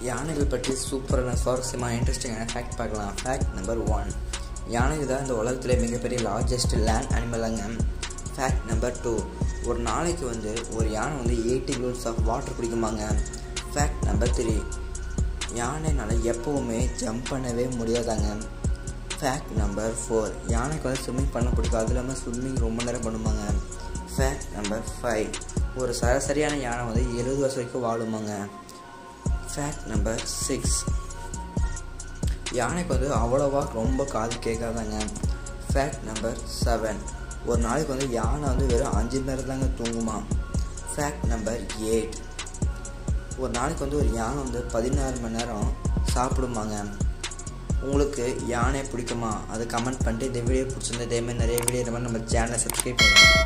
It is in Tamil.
யானைகள் பற்றி சூப்பரான சுவாரஸ்யமான இன்ட்ரெஸ்டிங்கான ஃபேக்ட் பார்க்கலாம் ஃபேக்ட் நம்பர் ஒன் யானைகள் தான் இந்த உலகத்திலே மிகப்பெரிய லார்ஜஸ்ட் லேண்ட் அனிமலாங்க ஃபேக்ட் நம்பர் டூ ஒரு நாளைக்கு வந்து ஒரு யானை வந்து எயிட்டி கிலோஸ் ஆஃப் வாட்டர் குடிக்குமாங்க ஃபேக்ட் நம்பர் த்ரீ யானைனால எப்போவுமே ஜம்ப் பண்ணவே முடியாதாங்க ஃபேக்ட் நம்பர் ஃபோர் யானைக்கு வந்து ஸ்விம்மிங் பண்ண பிடிக்கும் அது இல்லாமல் ஸ்விம்மிங் ரொம்ப நேரம் பண்ணுவாங்க ஃபேக்ட் நம்பர் ஃபைவ் ஒரு சராசரியான யானை வந்து எழுபது வருஷம் வரைக்கும் வாழுமாங்க ஃபேக்ட் நம்பர் சிக்ஸ் யானைக்கு வந்து அவ்வளோவா ரொம்ப காது கேட்காதாங்க ஃபேக்ட் நம்பர் செவன் ஒரு நாளைக்கு வந்து யானை வந்து வெறும் அஞ்சு நேரம் தாங்க தூங்குமா ஃபேக்ட் நம்பர் எயிட் ஒரு நாளைக்கு வந்து ஒரு யானை வந்து பதினாறு மணி நேரம் சாப்பிடுமாங்க உங்களுக்கு யானை பிடிக்குமா அதை கமெண்ட் பண்ணிட்டு இந்த வீடியோ பிடிச்சிருந்த இதே மாதிரி நிறைய வீடியோ நம்ம சேனலை சப்ஸ்கிரைப் பண்ணுங்கள்